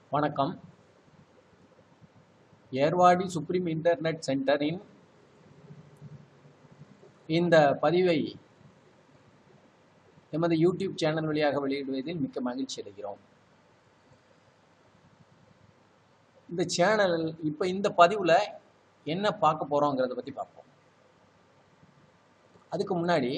வணக்கம் Ervadi supreme internet சென்டரின் இந்த பதிவை எமது யூடியூப் சேனல் வழியாக வெளியிடுவதில் மிக்க மகிழ்ச்சி அடைகிறோம் இந்த சேனல் இப்போ இந்த பதிவில் என்ன பார்க்க போகிறோங்கிறத பற்றி பார்ப்போம் அதுக்கு முன்னாடி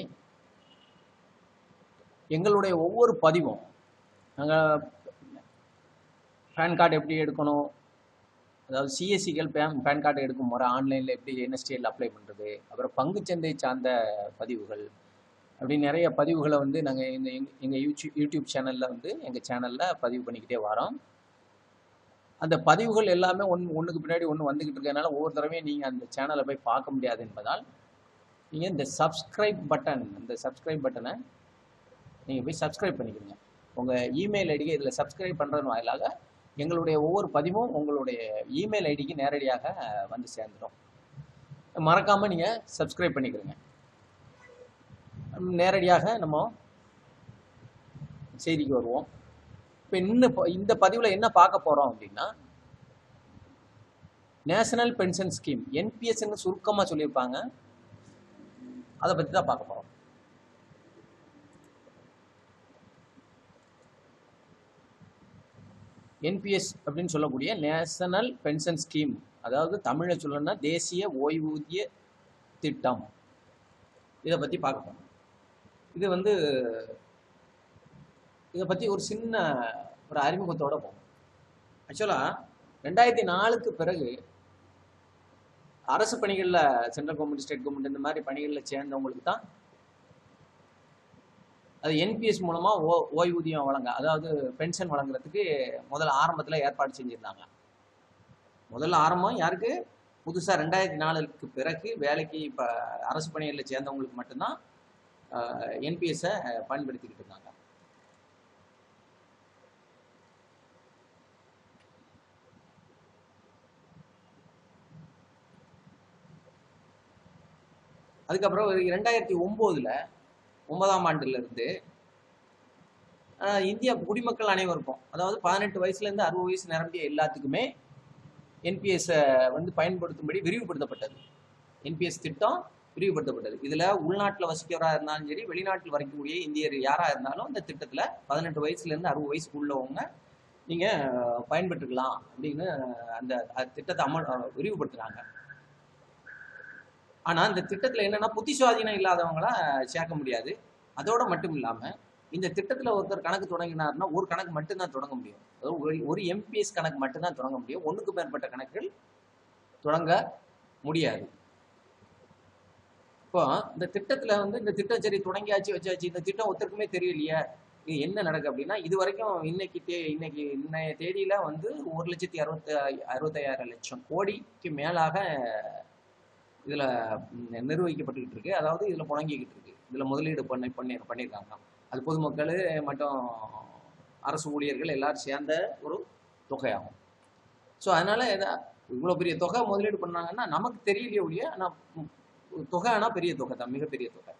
எங்களுடைய ஒவ்வொரு பதிவும் நாங்கள் பேன் கார்டு எப்படி எடுக்கணும் அதாவது சிஎஸ்சிகள் பேன் பேன் கார்டு எடுக்கும் முறை ஆன்லைனில் எப்படி என்எஸ்டிஎல் அப்ளை பண்ணுறது அப்புறம் பங்குச்சந்தை சார்ந்த பதிவுகள் அப்படி நிறைய பதிவுகளை வந்து நாங்கள் இந்த எங் எங்கள் யூடியூப் யூடியூப் சேனலில் வந்து எங்கள் சேனலில் பதிவு பண்ணிக்கிட்டே வரோம் அந்த பதிவுகள் எல்லாமே ஒன் ஒன்றுக்கு பின்னாடி ஒன்று வந்துக்கிட்டு இருக்கறனால ஒவ்வொரு தடவையும் நீங்கள் அந்த சேனலை போய் பார்க்க முடியாது என்பதால் நீங்கள் இந்த சப்ஸ்கிரைப் பட்டன் இந்த சப்ஸ்கிரைப் பட்டனை நீங்கள் போய் சப்ஸ்கிரைப் பண்ணிக்கிறீங்க உங்கள் இமெயில் ஐடிக்கு இதில் சப்ஸ்கிரைப் பண்ணுறது வாயிலாக எங்களுடைய ஒவ்வொரு பதிவும் உங்களுடைய இமெயில் ஐடிக்கு நேரடியாக வந்து சேர்ந்துடும் மறக்காமல் நீங்கள் சப்ஸ்கிரைப் பண்ணிக்கிறீங்க நேரடியாக நம்ம செய்திக்கு வருவோம் இப்போ இன்னும் இந்த பதிவில் என்ன பார்க்க போகிறோம் அப்படின்னா நேஷனல் பென்ஷன் ஸ்கீம் என்பிஎஸ்ன்னு சுருக்கமாக சொல்லியிருப்பாங்க அதை பற்றி தான் பார்க்க போகிறோம் என்பிஎஸ் அப்படின்னு சொல்லக்கூடிய நேஷனல் பென்ஷன் ஸ்கீம் அதாவது தமிழில் சொல்லணும்னா தேசிய ஓய்வூதிய திட்டம் இதை பற்றி பார்க்க போகிறோம் இது வந்து இதை பற்றி ஒரு சின்ன ஒரு அறிமுகத்தோட போகும் ஆக்சுவலாக ரெண்டாயிரத்தி நாலுக்கு பிறகு அரசு பணிகளில் சென்ட்ரல் கவர்மெண்ட் ஸ்டேட் கவர்மெண்ட் இந்த மாதிரி பணிகளில் சேர்ந்தவங்களுக்கு தான் அது என்பிஎஸ் மூலமாக ஓ ஓய்வூதியம் வழங்க அதாவது பென்ஷன் வழங்குறதுக்கு முதல்ல ஆரம்பத்தில் ஏற்பாடு செஞ்சுருந்தாங்க முதல்ல ஆரம்பம் யாருக்கு புதுசாக ரெண்டாயிரத்தி நாலுக்கு பிறகு வேலைக்கு இப்போ அரசு பணிகளில் சேர்ந்தவங்களுக்கு மட்டும்தான் என்பிஎஸ்ஸை பயன்படுத்திக்கிட்டு இருந்தாங்க அதுக்கப்புறம் ரெண்டாயிரத்தி ஒம்போதில் ஒன்பதாம் ஆண்டுலேருந்து இந்திய குடிமக்கள் அனைவருக்கும் அதாவது பதினெட்டு வயசுலேருந்து அறுபது வயசு நிரம்பிய எல்லாத்துக்குமே என்பிஎஸ்ஸை வந்து பயன்படுத்தும்படி விரிவுபடுத்தப்பட்டது என்பிஎஸ் திட்டம் விரிவுபடுத்தப்பட்டது இதில் உள்நாட்டில் வசிக்கிறவராக இருந்தாலும் சரி வெளிநாட்டில் வரைக்கக்கூடிய இந்தியர் யாராக இருந்தாலும் இந்த திட்டத்தில் பதினெட்டு வயசுலேருந்து அறுபது வயசுக்கு உள்ளவங்க நீங்கள் பயன்பெற்றுக்கலாம் அப்படின்னு அந்த திட்டத்தை அமல் விரிவுபடுத்துகிறாங்க ஆனால் இந்த திட்டத்தில் என்னென்னா புத்தி சுவாதீனம் இல்லாதவங்கள சேர்க்க முடியாது அதோட மட்டும் இல்லாமல் இந்த திட்டத்தில் ஒருத்தர் கணக்கு தொடங்கினார்னா ஒரு கணக்கு மட்டும்தான் தொடங்க முடியும் அதாவது ஒரு எம்பிஎஸ் கணக்கு மட்டும்தான் தொடங்க முடியும் ஒன்றுக்கு மேற்பட்ட கணக்குகள் தொடங்க முடியாது இப்போ இந்த திட்டத்தில் வந்து இந்த திட்டம் சரி தொடங்கியாச்சு வச்சாச்சு இந்த திட்டம் ஒருத்தருக்குமே தெரியலையே இது என்ன நடக்கு அப்படின்னா இது வரைக்கும் இன்னைக்கு தே இன்னைக்கு இன்னைய தேதியில வந்து ஒரு லட்சத்தி அறுபத்தி அறுபத்தையாயிரம் லட்சம் கோடிக்கு மேலாக இதில் நிர்வகிக்கப்பட்டுக்கிட்டு இருக்கு அதாவது இதில் புழங்கிக்கிட்டு இருக்கு இதில் முதலீடு பண்ணி பண்ணி பண்ணியிருக்காங்க அது பொதுமக்கள் மற்றும் அரசு ஊழியர்கள் எல்லாரும் சேர்ந்த ஒரு தொகையாகும் ஸோ அதனால எதா இவ்வளோ பெரிய தொகை முதலீடு பண்ணாங்கன்னா நமக்கு தெரியலையே ஒழிய ஆனால் தொகை ஆனால் பெரிய தொகை தான் மிகப்பெரிய தொகை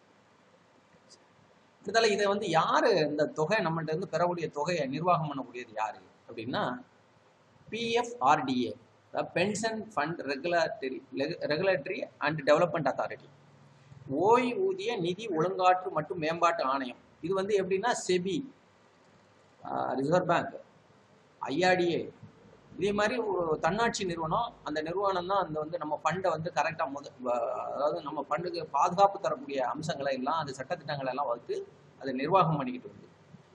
இதனால இதை வந்து யார் இந்த தொகை நம்மள்ட்ட இருந்து பெறக்கூடிய தொகையை நிர்வாகம் பண்ணக்கூடியது யாரு அப்படின்னா PFRDA pension fund regulatory regulatory and development authority ஓய்வூதிய நிதி ஒழுங்காற்று மற்றும் மேம்பாட்டு ஆணையம் இது வந்து எப்படின்னா செபி ரிசர்வ் பேங்க் ஐஆர்டிஏ இதே மாதிரி ஒரு தன்னாட்சி நிறுவனம் அந்த நிறுவனம் தான் அந்த வந்து நம்ம ஃபண்டை வந்து கரெக்டாக முத அதாவது நம்ம ஃபண்டுக்கு பாதுகாப்பு தரக்கூடிய அம்சங்களை எல்லாம் அந்த சட்டத்திட்டங்களை எல்லாம் வகுத்து அதை நிர்வாகம் பண்ணிக்கிட்டு வருது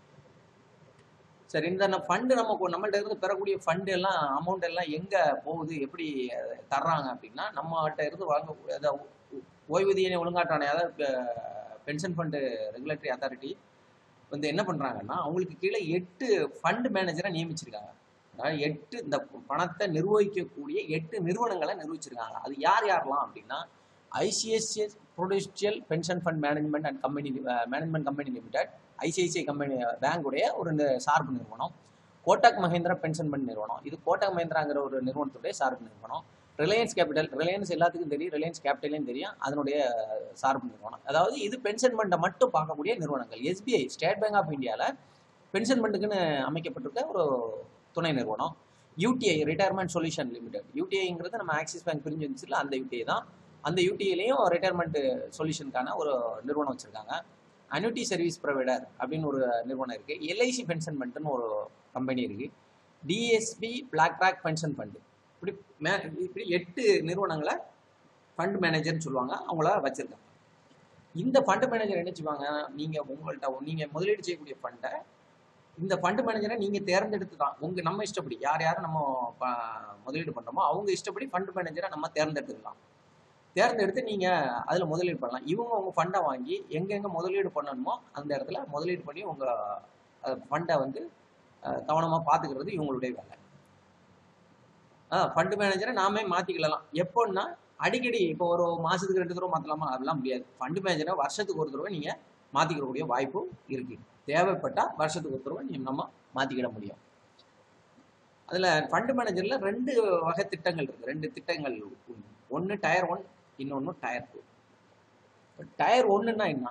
சரி இந்த ஃபண்டு நம்ம நம்மள்ட்ட இருந்து பெறக்கூடிய ஃபண்டு எல்லாம் அமௌண்ட் எல்லாம் எங்கே போகுது எப்படி தர்றாங்க அப்படின்னா நம்மகிட்ட இருந்து வாங்க ஓய்வூதிய ஒழுங்காட்டான அதாவது பென்ஷன் ஃபண்டு ரெகுலேட்டரி அத்தாரிட்டி வந்து என்ன பண்ணுறாங்கன்னா அவங்களுக்கு கீழே எட்டு ஃபண்ட் மேனேஜரை நியமிச்சிருக்காங்க அதாவது எட்டு இந்த பணத்தை நிர்வகிக்கக்கூடிய எட்டு நிறுவனங்களை நிர்வகிச்சிருக்காங்க அது யார் யாரெல்லாம் அப்படின்னா ICICI prudential pension fund management and company management company limited ICICI company பேங்குடைய ஒரு சார்பு நிறுவனம் கோட்டக் மஹேந்திரா பென்ஷன் ஃபண்ட் நிறுவனம் இது கோட்டக் மஹேந்திராங்கிற ஒரு நிறுவனத்துடைய சார்பு நிறுவனம் ரிலையன்ஸ் கேபிட்டல் ரிலையன்ஸ் எல்லாத்துக்கும் தெரியும் ரிலையன்ஸ் கேபிட்டலையும் தெரியும் அதனுடைய சார்பு நிறுவனம் அதாவது இது பென்ஷன் ஃபண்டை மட்டும் பார்க்கக்கூடிய நிறுவனங்கள் எஸ்பிஐ ஸ்டேட் பேங்க் ஆஃப் இந்தியாவில் பென்ஷன் ஃபண்டுக்குன்னு அமைக்கப்பட்டிருக்க ஒரு துணை நிறுவனம் யூடிஐ ரிட்டையர்மெண்ட் சொல்யூஷன் லிமிடெட் யூடிஐங்கிறது நம்ம ஆக்சிஸ் பேங்க் பிரிஞ்சு வந்துச்சுல அந்த யூடிஐ தான் அந்த யூடிஐலையும் ரிட்டையர்மெண்ட் சொல்யூஷனுக்கான ஒரு நிறுவனம் வச்சுருக்காங்க அனுட்டி சர்வீஸ் ப்ரொவைடர் அப்படின்னு ஒரு நிறுவனம் இருக்குது எல்ஐசி பென்ஷன் ஃபண்டுன்னு ஒரு கம்பெனி இருக்குது DSP BlackRock pension fund இப்படி மே இப்படி எட்டு நிறுவனங்களை ஃபண்ட் மேனேஜர்னு சொல்லுவாங்க அவங்கள வச்சுருக்காங்க இந்த ஃபண்டு மேனேஜர் என்ன செய்வாங்க நீங்கள் உங்கள்கிட்ட நீங்கள் முதலீடு செய்யக்கூடிய ஃபண்டை இந்த ஃபண்டு மேனேஜரை நீங்கள் தேர்ந்தெடுத்து தான் உங்கள் நம்ம இஷ்டப்படி யார் யார் நம்ம ப- முதலீடு பண்ணுறோமோ அவங்க இஷ்டப்படி ஃபண்டு மேனேஜரை நம்ம தேர்ந்தெடுத்துக்கலாம் தேர்ந்தெடுத்து நீங்கள் அதில் முதலீடு பண்ணலாம் இவங்க உங்கள் ஃபண்டை வாங்கி எங்கெங்கே முதலீடு பண்ணணுமோ அந்த இடத்துல முதலீடு பண்ணி உங்கள் ஃபண்டை வந்து கவனமாக பார்த்துக்கிறது இவங்களுடைய வேலை ஃபண்டு மேனேஜரை நாமே மாற்றிக்கலாம் எப்போன்னா அடிக்கடி இப்போ ஒரு மாதத்துக்கு ரெண்டு தடவை மாற்றலாமா அதெல்லாம் முடியாது ஃபண்டு மேனேஜரை வருஷத்துக்கு ஒரு தடவை நீங்கள் மாற்றிக்கிறக்கூடிய வாய்ப்பு இருக்குது தேவைப்பட்டால் வருஷத்துக்கு ஒரு தடவை நீங்கள் நம்ம மாற்றிக்கிட முடியும் அதில் ஃபண்டு மேனேஜரில் ரெண்டு வகை திட்டங்கள் இருக்குது ரெண்டு திட்டங்கள் ஒன்று டயர் ஒன் இன்னொன்று டயர் டூ டயர் ஒன்றுன்னா என்ன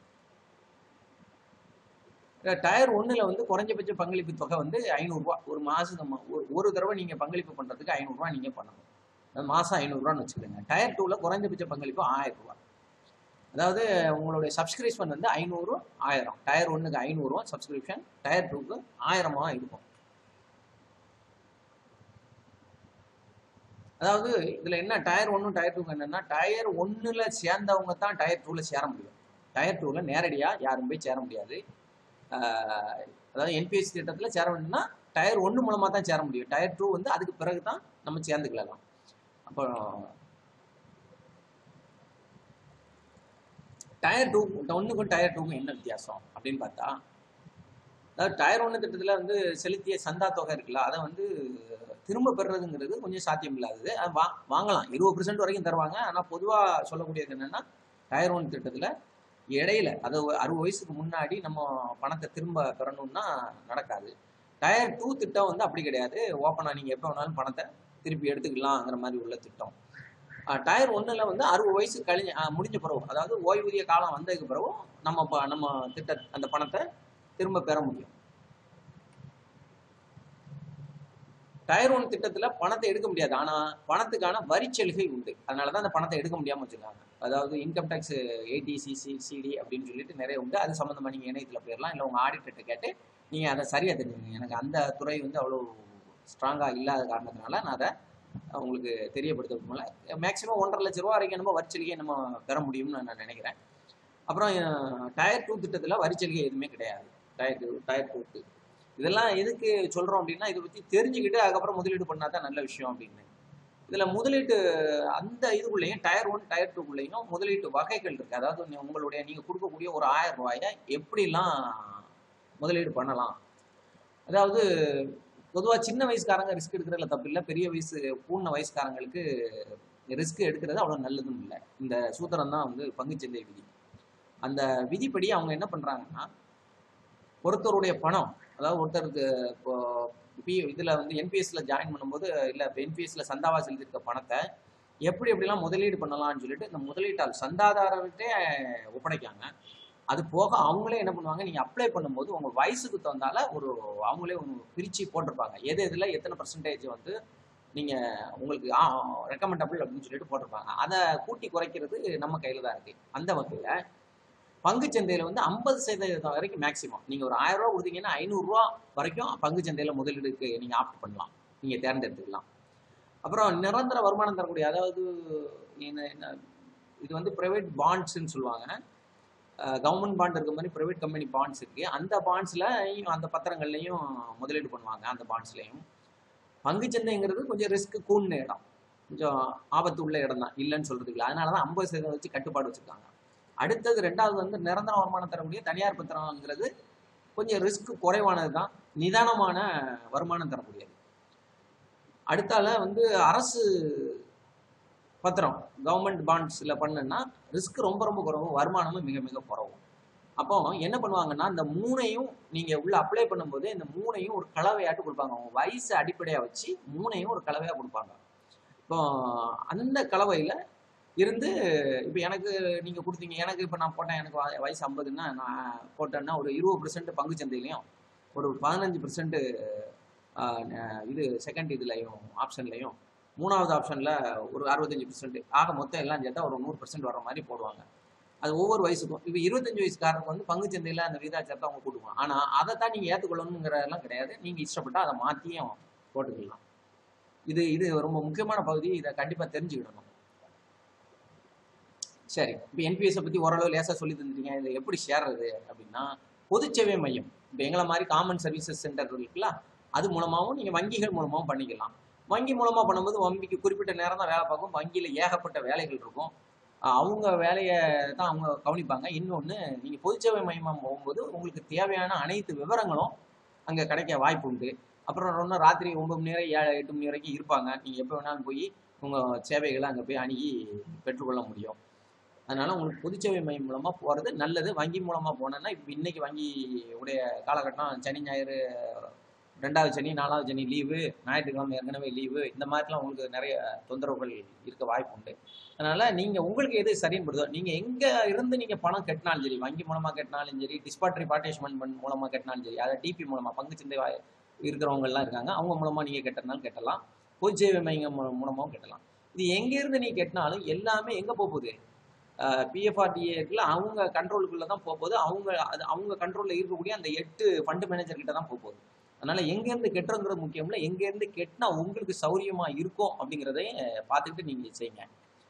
டயர் ஒன்றில் வந்து குறைஞ்சபட்ச பங்களிப்பு தொகை வந்து ஐநூறுரூவா ஒரு மாதம் ஒரு தடவை நீங்கள் பங்களிப்பு பண்ணுறதுக்கு ஐநூறுரூவா நீங்கள் பண்ணணும் அது மாதம் ஐநூறுரூவான்னு வச்சுக்கிடுங்க டயர் டூவில் குறைஞ்சபட்ச பங்களிப்பு ஆயிரம் ரூபா அதாவது உங்களுடைய சப்ஸ்கிரிப்ஷன் வந்து ஐநூறு ஆயிரம் டயர் ஒன்றுக்கு ஐநூறுரூவா சப்ஸ்கிரிப்ஷன் டயர் டூக்கு ஆயிரமா இருக்கும் அதாவது இதில் என்ன டயர் ஒன்றும் டயர் டூக்கு என்னென்னா டயர் ஒன்றில் சேர்ந்தவங்க தான் டயர் டூவில் சேர முடியும் டயர் டூவில் நேரடியாக யாரும் போய் சேர முடியாது ஆஹ் அதாவது என்பிஎஸ் திட்டத்தில் சேர வேணும்னா டயர் ஒன்று மூலமாக தான் சேர முடியும் டயர் டூ வந்து அதுக்கு பிறகு தான் நம்ம சேர்ந்துக்கலாம் அப்புறம் டயர் டூ ஒன்றுக்கும் டயர் டூக்கும் என்ன வித்தியாசம் அப்படின்னு பார்த்தா அதாவது டயர் ஒன்று திட்டத்தில் வந்து செலுத்திய சந்தா தொகை இருக்குல்ல அதை வந்து திரும்ப பெறுறதுங்கிறது கொஞ்சம் சாத்தியம் இல்லாதது அது வா வாங்கலாம் இருபது பர்சன்ட் வரைக்கும் தருவாங்க ஆனால் பொதுவாக சொல்லக்கூடியது என்னென்னா டயர் ஒன் திட்டத்தில் இடையில அது அறுபது வயசுக்கு முன்னாடி நம்ம பணத்தை திரும்ப பெறணும்னா நடக்காது டயர் டூ திட்டம் வந்து அப்படி கிடையாது ஓப்பனாக நீங்கள் எப்போ வேணாலும் பணத்தை திருப்பி எடுத்துக்கலாங்கிற மாதிரி உள்ள திட்டம் டயர் ஒன்றில் வந்து அறுபது வயசு கழிஞ்ச அஹ், முடிஞ்ச பிறகு அதாவது ஓய்வூதிய காலம் வந்ததுக்கு பிறகு நம்ம ப- நம்ம திட்ட அந்த பணத்தை திரும்ப பெற முடியும் டயர் ஒன் திட்டத்தில் பணத்தை எடுக்க முடியாது ஆனால் பணத்துக்கான வரி சலுகை உண்டு அதனால தான் அந்த பணத்தை எடுக்க முடியாமல் வச்சுருக்காங்க அதாவது இன்கம் டேக்ஸ் ஏடிசிசி சிடி அப்படின்னு சொல்லிட்டு நிறைய உண்டு அது சம்மந்தமாக நீங்கள் இணையத்தில் போயிடலாம் இல்லை உங்கள் ஆடிட்டர்கிட்ட கேட்டு நீங்கள் அதை சரியாக தெரிஞ்சுங்க எனக்கு அந்த துறை வந்து அவ்வளோ ஸ்ட்ராங்காக இல்லாத காரணத்தினால நான் அதை உங்களுக்கு தெரியப்படுத்த போல மேக்ஸிமம் ஒன்றரை லட்ச ரூபா வரைக்கும் நம்ம வரிச்சலுகையை நம்ம பெற முடியும்னு நான் நினைக்கிறேன் அப்புறம் டயர் டூ திட்டத்தில் வரிச்சலுகை எதுவுமே கிடையாது டயர் டூ டயர் டூக்கு இதெல்லாம் எதுக்கு சொல்கிறோம் அப்படின்னா இதை பற்றி தெரிஞ்சுக்கிட்டு அதுக்கப்புறம் முதலீடு பண்ணால் தான் நல்ல விஷயம் அப்படின்னு இதில் முதலீட்டு அந்த இதுக்குள்ளேயும் டயர் ஒன் டயர் டூக்குள்ளேயும் முதலீட்டு வகைகள் இருக்குது அதாவது நீ- உங்களுடைய நீங்கள் கொடுக்கக்கூடிய ஒரு ஆயிரம் ரூபாயை எப்படிலாம் முதலீடு பண்ணலாம் அதாவது பொதுவாக சின்ன வயசுக்காரங்க ரிஸ்க் எடுக்கிறதுல தப்பு இல்லை பெரிய வயசு பூர்ண வயசுக்காரங்களுக்கு ரிஸ்க் எடுக்கிறது அவ்வளோ நல்லதும் இல்லை இந்த சூத்திரம் தான் வந்து பங்குச்சந்தை விதி அந்த விதிப்படி அவங்க என்ன பண்ணுறாங்கன்னா ஒருத்தருடைய பணம் அதாவது ஒருத்தருக்கு இப்போ பி இதில் வந்து என்பிஎஸ்ல ஜாயின் பண்ணும்போது இல்லை இப்போ என்பிஎஸ்ல சந்தாவா செலுத்திருக்க பணத்தை எப்படி எப்படிலாம் முதலீடு பண்ணலாம்னு சொல்லிட்டு இந்த முதலீட்டால் சந்தாதாரர்கிட்டே ஒப்படைக்காங்க அது போக அவங்களே என்ன பண்ணுவாங்க நீங்கள் அப்ளை பண்ணும்போது உங்கள் வயசுக்கு தகுந்தால ஒரு அவங்களே ஒரு பிரித்து போட்டிருப்பாங்க எது இதில் எத்தனை பர்சன்டேஜ் வந்து நீங்கள் உங்களுக்கு ரெக்கமெண்டபிள் அப்படின்னு சொல்லிட்டு போட்டிருப்பாங்க அதை கூட்டி குறைக்கிறது நம்ம கையில் தான் இருக்குது அந்த வகையில் பங்குச்சந்தையில் வந்து ஐம்பது சதவீதம் வரைக்கும் மேக்ஸிமம் நீங்கள் ஒரு ஆயிரம் ரூபா கொடுத்தீங்கன்னா ஐநூறுரூவா வரைக்கும் பங்குச்சந்தையில் முதலீடுக்கு நீங்கள் ஆப்ட் பண்ணலாம் நீங்கள் தேர்ந்தெடுத்துக்கலாம் அப்புறம் நிரந்தர வருமானம் தரக்கூடிய அதாவது என்ன என்ன இது வந்து ப்ரைவேட் பாண்ட்ஸ்ன்னு சொல்லுவாங்க கவர்மெண்ட் பாண்ட் இருக்க மாதிரி ப்ரைவேட் கம்பெனி பாண்ட்ஸ் இருக்குது அந்த பாண்ட்ஸில் அந்த பத்திரங்கள்லையும் முதலீடு பண்ணுவாங்க அந்த பாண்ட்ஸ்லையும் பங்குச்சந்தைங்கிறது கொஞ்சம் ரிஸ்க் கூடின இடம் கொஞ்சம் ஆபத்து உள்ள இடம் தான் இல்லைன்னு சொல்றதுக்கு இல்லை அதனால தான் ஐம்பது சதவீதம் வச்சு கட்டுப்பாடு வச்சுருக்காங்க அடுத்தது ரெண்டாவது வந்து நிரந்தர வருமானம் தரக்கூடிய தனியார் பத்திரங்கிறது கொஞ்சம் ரிஸ்க் குறைவானது தான் நிதானமான வருமானம் தரக்கூடியது அடுத்தால வந்து அரசு பத்திரம் கவர்மெண்ட் பாண்ட்ஸில் பண்ணுன்னா ரிஸ்க் ரொம்ப ரொம்ப குறைவு வருமானமும் மிக மிக குறைவு அப்போ என்ன பண்ணுவாங்கன்னா இந்த மூணையும் நீங்கள் உள்ள அப்ளை பண்ணும்போது இந்த மூணையும் ஒரு கலவையாட்டு கொடுப்பாங்க உங்க வயசு அடிப்படையாக வச்சு மூணையும் ஒரு கலவையாக கொடுப்பாங்க இப்போ அந்த கலவையில் இருந்து இப்போ எனக்கு நீங்கள் கொடுத்தீங்க எனக்கு இப்போ நான் போட்டேன் எனக்கு வ- வயசு ஐம்பதுன்னா நான் போட்டேன்னா ஒரு இருபது பர்சன்ட் பங்கு சந்தையிலையும் ஒரு பதினஞ்சு பர்சன்ட் ஆஹ் ந- இது செகண்ட் இதுலையும் ஆப்ஷன்லையும் மூணாவது ஆப்ஷனில் ஒரு அறுபத்தஞ்சு பர்சன்ட் ஆக மொத்தம் எல்லாம் சேர்த்தா ஒரு நூறு பர்சன்ட் வர மாதிரி போடுவாங்க அது ஒவ்வொரு வயசுக்கும் இப்போ இருபத்தஞ்சு வயசுக்காரருக்கு வந்து பங்கு சந்தையில் அந்த விகிதாச்சாரத்தை அவங்க கூட்டுவாங்க ஆனால் அதை தான் நீங்கள் ஏற்றுக்கொள்ளணுங்கிறதெல்லாம் கிடையாது நீங்கள் இஷ்டப்பட்டால் அதை மாற்றியும் போட்டுக்கலாம் இது இது ரொம்ப முக்கியமான பகுதி இதை கண்டிப்பாக தெரிஞ்சுக்கிடணும் சரி இப்போ என்பிஎஸை பற்றி ஓரளவு லேசாக சொல்லி தந்துட்டீங்க இதை எப்படி சேர்றது அப்படின்னா பொதுச்சேவை மையம் இப்போ எங்களை மாதிரி காமன் சர்வீசஸ் சென்டர் இருக்குல்ல அது மூலமாகவும் நீங்கள் வங்கிகள் மூலமாகவும் பண்ணிக்கலாம் வங்கி மூலமாக பண்ணும்போது வங்கிக்கு குறிப்பிட்ட நேரம் தான் வேலை பார்க்கும் வங்கியில் ஏகப்பட்ட வேலைகள் இருக்கும் அஹ் அவங்க வேலையை தான் அவங்க கவனிப்பாங்க இன்னொன்று நீங்கள் பொதுச்சேவை மையமாக போகும்போது உங்களுக்கு தேவையான அனைத்து விவரங்களும் அங்கே கிடைக்க வாய்ப்பு உண்டு அப்புறம் இன்னும் ராத்திரி ஒன்பது மணி நேரம் ஏழு எட்டு மணி வரைக்கும் இருப்பாங்க நீங்கள் எப்போ வேணாலும் போய் உங்கள் சேவைகளை அங்கே போய் அணுகி பெற்றுக்கொள்ள முடியும் அதனால உங்களுக்கு பொதுச்சேவை மையம் மூலமாக போகிறது நல்லது வங்கி மூலமாக போனோன்னா இப்போ இன்னைக்கு வங்கி உடைய காலகட்டம் சனி ஞாயிறு ரெண்டாவது சனி நாலாவது சனி லீவு ஞாயிற்றுக்கிழமை ஏற்கனவே லீவு இந்த மாதிரிலாம் உங்களுக்கு நிறைய தொந்தரவுகள் இருக்க வாய்ப்பு உண்டு அதனால நீங்கள் உங்களுக்கு எது சரின்னு படுதோ நீங்கள் எங்கே இருந்து நீங்கள் பணம் கட்டினாலும் சரி வங்கி மூலமாக கட்டினாலும் சரி டிஸ்பாட்ரி பார்ட்டிஸ்மெண்ட் மூலமாக கட்டினாலும் சரி அதை டிபி மூலமாக பங்குச்சந்தை வா- இருக்கிறவங்க எல்லாம் இருக்காங்க அவங்க மூலமாக நீங்கள் கட்டினாலும் கட்டலாம் பொதுச்சேவை மையம் மூலம் மூலமாகவும் கட்டலாம் இது எங்கேருந்து நீ கட்டினாலும் எல்லாமே எங்கே போகுது பிஎஃப்ஆர்டிஏ இருக்குல்ல அவங்க கண்ட்ரோலுக்குள்ள தான் போக போகுது அவங்க அது அவங்க கண்ட்ரோலில் இருக்கக்கூடிய அந்த எட்டு ஃபண்ட் மேனேஜர் கிட்ட தான் போக போகுது அதனால எங்கேருந்து கெட்டுறதுங்கிறது முக்கியம் இல்லை எங்கேருந்து கெட்டினா உங்களுக்கு சௌரியமா இருக்கும் அப்படிங்கிறதையும் பார்த்துக்கிட்டு நீங்கள் செய்யுங்க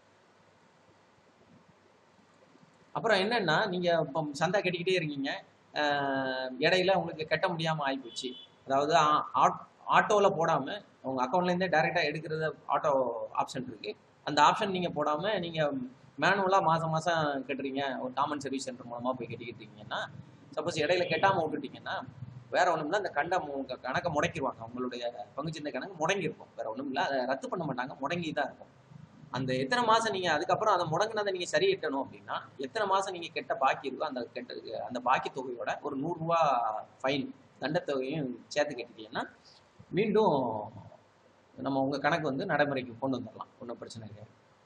அப்புறம் என்னன்னா நீங்க இப்போ சந்தா கட்டிக்கிட்டே இருக்கீங்க அஹ் இடையில உங்களுக்கு கட்ட முடியாம ஆயிப்போச்சு அதாவது ஆ- ஆட்- ஆட்டோல போடாம உங்க அக்கௌண்ட்ல இருந்தே டைரக்டா எடுக்கிறது ஆட்டோ ஆப்ஷன் இருக்கு அந்த ஆப்ஷன் நீங்க போடாம நீங்க மேனுவலா மாசம் மாசம் கட்டுறீங்க ஒரு காமன் சர்வீஸ் சென்டர் மூலமா போய் கட்டிக்கிட்டு இருக்கீங்கன்னா சப்போஸ் இடையில கெட்டாம விட்டுட்டீங்கன்னா வேற ஒண்ணும் இல்ல அந்த கண்ட உங்க கணக்கை முடக்கிடுவாங்க உங்களுடைய பங்குச்சந்தை கணக்கு முடங்கி இருக்கும் வேற ஒண்ணும் இல்ல அதை ரத்து பண்ண மாட்டாங்க முடங்கி தான் இருக்கும் அந்த எத்தனை மாசம் நீங்க அதுக்கப்புறம் அதை முடங்கினதை நீங்க சரி கட்டணும் அப்படின்னா எத்தனை மாசம் நீங்க கெட்ட பாக்கி இருக்கோ அந்த கெட்ட அந்த பாக்கி தொகையோட ஒரு நூறு ரூபா ஃபைன் தண்டத்தொகையும் சேர்த்து கட்டிட்டீங்கன்னா மீண்டும் நம்ம உங்க கணக்கு வந்து நடைமுறைக்கு கொண்டு வந்துடலாம் ஒன்றும் பிரச்சனை கிடையாது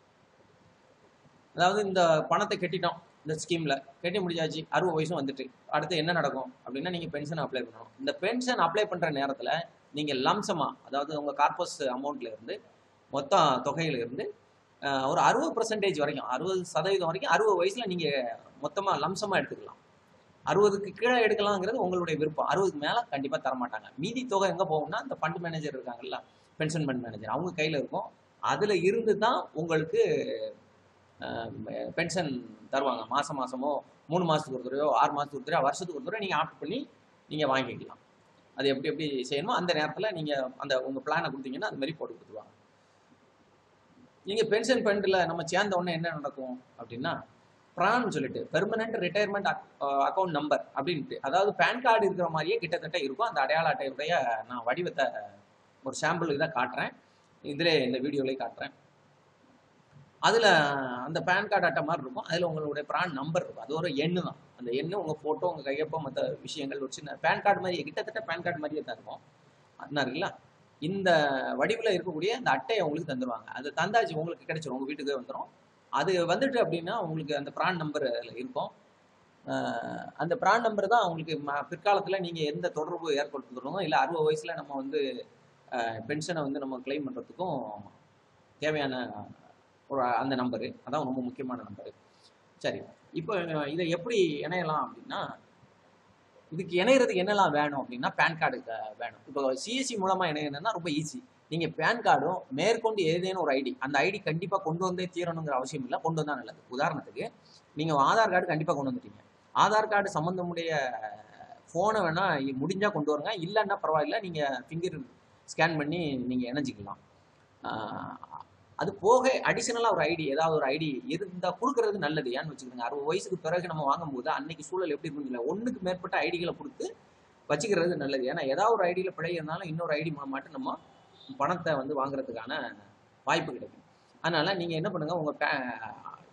அதாவது இந்த பணத்தை கட்டிட்டோம் இந்த ஸ்கீம்ல கட்டி முடிஞ்சாச்சு அறுபது வயசும் வந்துட்டு அடுத்து என்ன நடக்கும் அப்படின்னா நீங்க பென்ஷன் அப்ளை பண்ணணும் இந்த பென்ஷன் அப்ளை பண்ற நேரத்துல நீங்க லம்சமா அதாவது உங்க கார்பஸ் அமௌண்ட்ல இருந்து மொத்த தொகையில இருந்து அஹ், ஒரு அறுபது பர்சன்டேஜ் வரைக்கும் அறுபது சதவீதம் வரைக்கும் அறுபது வயசுல நீங்க மொத்தமா லம்சமா எடுத்துக்கலாம் அறுபதுக்கு கீழே எடுக்கலாங்கிறது உங்களுடைய விருப்பம் அறுபதுக்கு மேல கண்டிப்பா தர மாட்டாங்க மீதி தொகை எங்க போகும்னா இந்த ஃபண்ட் மேனேஜர் இருக்காங்கல்ல பென்ஷன் ஃபண்ட் மேனேஜர் அவங்க கையில இருக்கும் அதுல இருந்து தான் உங்களுக்கு பென்ஷன் தருவாங்க மாசம் மாசமோ மூணு மாசத்துக்கு ஒரு தடவையோ ஆறு மாசத்துக்கு ஒரு தடவை வருஷத்துக்கு ஒரு தடவை நீங்க ஆப்ட் பண்ணி நீங்க வாங்கிக்கலாம் அது எப்படி எப்படி செய்யணுமோ அந்த நேரத்துல நீங்க அந்த உங்க பிளானை கொடுத்தீங்கன்னா அது மாதிரி போட்டு கொடுத்துருவாங்க நீங்க பென்ஷன் ஃபண்டில் நம்ம சேர்ந்த உடனே என்ன நடக்கும் அப்படின்னா ப்ரான் சொல்லிட்டு பெர்மனன்ட் ரிட்டையர்மெண்ட் அக்கௌண்ட் நம்பர் அப்படின்ட்டு அதாவது பேன் கார்டு இருக்கிற மாதிரியே கிட்டத்தட்ட இருக்கும் அந்த அடையாள அட்டையுடைய நான் வடிவத்தை ஒரு சாம்பிள் இதை காட்டுறேன் இதில் இந்த வீடியோலேயே காட்டுறேன் அதில் அந்த பேன் கார்டு அட்டை மாதிரி இருக்கும் அதில் உங்களுடைய ப்ரான் நம்பர் இருக்கும் அது ஒரு எண்ணு தான் அந்த எண்ணு உங்கள் ஃபோட்டோ உங்கள் கையொப்பம் மற்ற விஷயங்கள் ஒரு சின்ன பேன் கார்டு மாதிரியே கிட்டத்தட்ட பேன் கார்டு மாதிரியே தான் இருக்கும் என்ன இருக்குல்ல இந்த வடிவில் இருக்கக்கூடிய அந்த அட்டையை உங்களுக்கு தந்துடுவாங்க அது தந்தாச்சு உங்களுக்கு கிடைச்சிரும் உங்கள் வீட்டுக்கே வந்துடும் அது வந்துட்டு அப்படின்னா உங்களுக்கு அந்த ப்ரான் நம்பர் அதில் இருக்கும் அஹ் அந்த ப்ரான் நம்பர் தான் உங்களுக்கு ம- பிற்காலத்துல நீங்க எந்த தொடர்பு ஏற்படுத்துறோமோ இல்லை அறுபது வயசுல நம்ம வந்து பென்ஷனை வந்து நம்ம கிளைம் பண்றதுக்கும் தேவையான ஒரு அந்த நம்பரு அதான் ரொம்ப முக்கியமான நம்பரு சரி இப்போ இதை எப்படி இணையலாம் அப்படின்னா இதுக்கு இணையறதுக்கு என்னெல்லாம் வேணும் அப்படின்னா பேன் கார்டு வேணும் இப்போ சிஎஸ்சி மூலமா இணையணும்னா ரொம்ப ஈஸி நீங்க பேன் கார்டும் மேற்கொண்டு ஏதேனும் ஒரு ஐடி அந்த ஐடி கண்டிப்பா கொண்டு வந்தே தீரணுங்கிற அவசியம் இல்லை கொண்டு வந்தா நல்லது உதாரணத்துக்கு நீங்க ஆதார் கார்டு கண்டிப்பா கொண்டு வந்துட்டீங்க ஆதார் கார்டு சம்பந்தமுடைய ஃபோனை வேணா முடிஞ்சா கொண்டு வருங்க இல்லைன்னா பரவாயில்ல நீங்க ஃபிங்கர் ஸ்கேன் பண்ணி நீங்க இணைஞ்சிக்கலாம் ஆஹ் அது போக அடிஷனலா ஒரு ஐடி ஏதாவது ஒரு ஐடி இருந்தா கொடுக்கறது நல்லது ஏன்னு வச்சுக்கோங்க அறுபது வயசுக்கு பிறகு நம்ம வாங்கும்போது அன்னைக்கு சூழல் எப்படி இருக்குன்னு ஒண்ணுக்கு மேற்பட்ட ஐடிகளை கொடுத்து வச்சுக்கிறது நல்லது ஏன்னா ஏதாவது ஒரு ஐடியில பிழை இருந்தாலும் இன்னொரு ஐடி மூலமாட்டு நம்ம பணத்தை வந்து வாங்குறதுக்கான வாய்ப்பு கிடைக்கும் அதனால நீங்க என்ன பண்ணுங்க உங்க பே-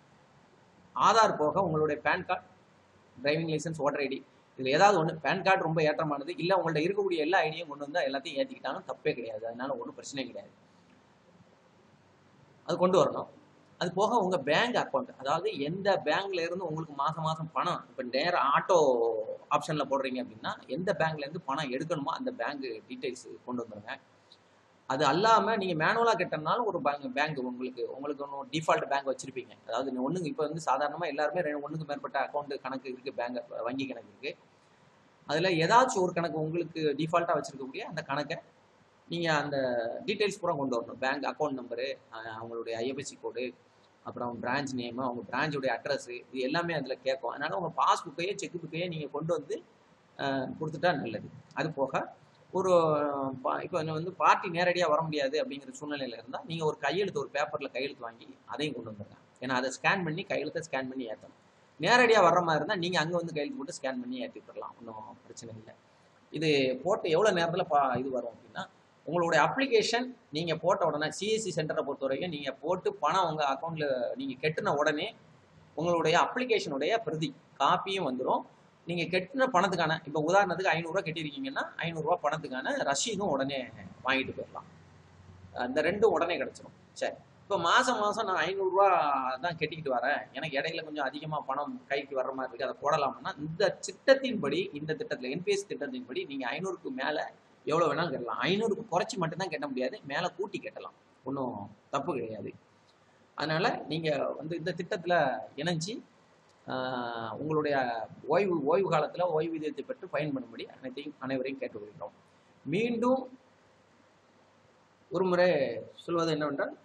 ஆதார் போக உங்களுடைய PAN card driving licence voter ID இதுல ஏதாவது ஒன்று பேன் கார்டு ரொம்ப ஏற்றமானது இல்லை உங்கள்ட்ட இருக்கக்கூடிய எல்லா ஐடியும் கொண்டு வந்தா எல்லாத்தையும் ஏற்றிக்கிட்டாலும் தப்பே கிடையாது அதனால ஒன்றும் பிரச்சனையும் கிடையாது அது கொண்டு வரணும் அது போக உங்க பேங்க் அக்கௌண்ட் அதாவது எந்த பேங்க்ல இருந்து உங்களுக்கு மாசம் மாசம் பணம் இப்போ நேரம் ஆட்டோ ஆப்ஷன்ல போடுறீங்க அப்படின்னா எந்த பேங்க்ல இருந்து பணம் எடுக்கணுமோ அந்த பேங்க் டீடைல்ஸ் கொண்டு வந்துருங்க அது அல்லாம நீங்க மேனுவலா கட்டினாலும் ஒரு பேங்க் பேங்க் உங்களுக்கு உங்களுக்கு ஒன்றும் டிஃபால்ட் பேங்க் வச்சிருப்பீங்க அதாவது ஒண்ணுங்க இப்போ வந்து சாதாரணமா எல்லாருமே ரெண்டு- ஒண்ணுக்கு மேற்பட்ட அக்கௌண்ட் கணக்கு இருக்கு பேங்க் வங்கி கணக்கு இருக்கு அதுல ஏதாச்சும் ஒரு கணக்கு உங்களுக்கு டிஃபால்ட்டா வச்சிருக்கக்கூடிய அந்த கணக்கை நீங்க அந்த டீடைல்ஸ் பூரா கொண்டு வரணும் பேங்க் அக்கௌண்ட் நம்பரு அவங்களுடைய ஐஎஃப்எஸ்சி கோடு அப்புறம் பிரான்ச் நேம் அவங்க பிரான்ச்சோடைய அட்ரஸ் இது எல்லாமே அதில் கேட்கும் அதனால உங்கள் பாஸ்புக்கையே செக் புக்கையே நீங்கள் கொண்டு வந்து அஹ், கொடுத்துட்டா நல்லது அது போக ஒரு பா- இப்போ வந்து பார்ட்டி நேரடியாக வர முடியாது அப்படிங்கிற சூழ்நிலையில் இருந்தால் நீங்கள் ஒரு கையெழுத்து ஒரு பேப்பரில் கையெழுத்து வாங்கி அதையும் கொண்டு வந்துருங்க ஏன்னா அதை ஸ்கேன் பண்ணி கையெழுத்தை ஸ்கேன் பண்ணி ஏற்றணும் நேரடியாக வர்ற மாதிரி இருந்தால் நீங்கள் அங்கே வந்து கையெழுத்து போட்டு ஸ்கேன் பண்ணி ஏற்றி விட்டுறலாம் ஒன்றும் பிரச்சனை இல்லை இது போட்டு எவ்வளோ நேரத்தில் பா இது வரும் அப்படின்னா உங்களுடைய அப்ளிகேஷன் நீங்கள் போட்ட உடனே சிஎஸ்சி சென்டரை பொறுத்த வரைக்கும் நீங்கள் போட்டு பணம் உங்கள் அக்கௌண்ட்டில் நீங்கள் கெட்டின உடனே உங்களுடைய அப்ளிகேஷனுடைய பிரதி காப்பியும் வந்துடும் நீங்கள் கெட்டின பணத்துக்கான இப்போ உதாரணத்துக்கு ஐநூறுரூவா கட்டியிருக்கீங்கன்னா ஐநூறுரூவா பணத்துக்கான ரசீதும் உடனே வாங்கிட்டு போயிடலாம் அந்த ரெண்டும் உடனே கிடச்சிரும் சரி இப்போ மாதம் மாதம் நான் ஐநூறுரூவா தான் கட்டிக்கிட்டு வரேன் எனக்கு இடையில கொஞ்சம் அதிகமாக பணம் கைக்கு வர்ற மாதிரி இருக்குது அதை போடலாம்னா இந்த திட்டத்தின்படி இந்த திட்டத்தில் என்பிஎஸ் திட்டத்தின்படி நீங்கள் ஐநூறுக்கு மேலே எவ்வளோ வேணாலும் கட்டலாம் ஐநூறுக்கு குறைச்சி மட்டும்தான் கட்ட முடியாது மேலே கூட்டி கட்டலாம் ஒன்றும் தப்பு கிடையாது அதனால நீங்கள் வந்து இந்த திட்டத்தில் இணைஞ்சு ஆஹ், உங்களுடைய ஓய்வு ஓய்வு காலத்தில் ஓய்வூதியத்தை பெற்று பயன்படும்படி அனைத்தையும் அனைவரையும் கேட்டுக்கொள்கிறோம் மீண்டும் ஒரு முறை சொல்வது என்னவென்றால்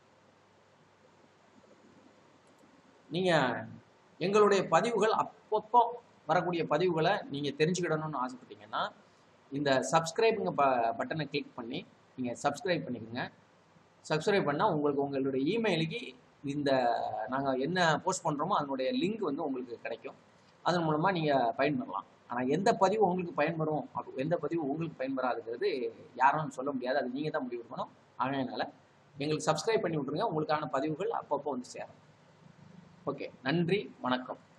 நீங்கள் எங்களுடைய பதிவுகள் அப்பப்போ வரக்கூடிய பதிவுகளை நீங்கள் தெரிஞ்சுக்கிடணும்னு ஆசைப்பட்டீங்கன்னா இந்த சப்ஸ்கிரைபுங்க ப பட்டனை கிளிக் பண்ணி நீங்கள் சப்ஸ்கிரைப் பண்ணிக்கோங்க சப்ஸ்கிரைப் பண்ணால் உங்களுக்கு உங்களுடைய இமெயிலுக்கு இந்த நாங்கள் என்ன போஸ்ட் பண்ணுறோமோ அதனுடைய லிங்க் வந்து உங்களுக்கு கிடைக்கும் அதன் மூலமாக நீங்கள் பயன்பெறலாம் ஆனால் எந்த பதிவு உங்களுக்கு பயன்பெறும் அப்ப- எந்த பதிவு உங்களுக்கு பயன்பெறாதுங்கிறது யாரும் சொல்ல முடியாது அது நீங்கள் தான் முடிவு பண்ணணும் அதனால எங்களுக்கு சப்ஸ்கிரைப் பண்ணி விட்ருங்க உங்களுக்கான பதிவுகள் அப்பப்போ வந்து சேரும் ஓகே நன்றி வணக்கம்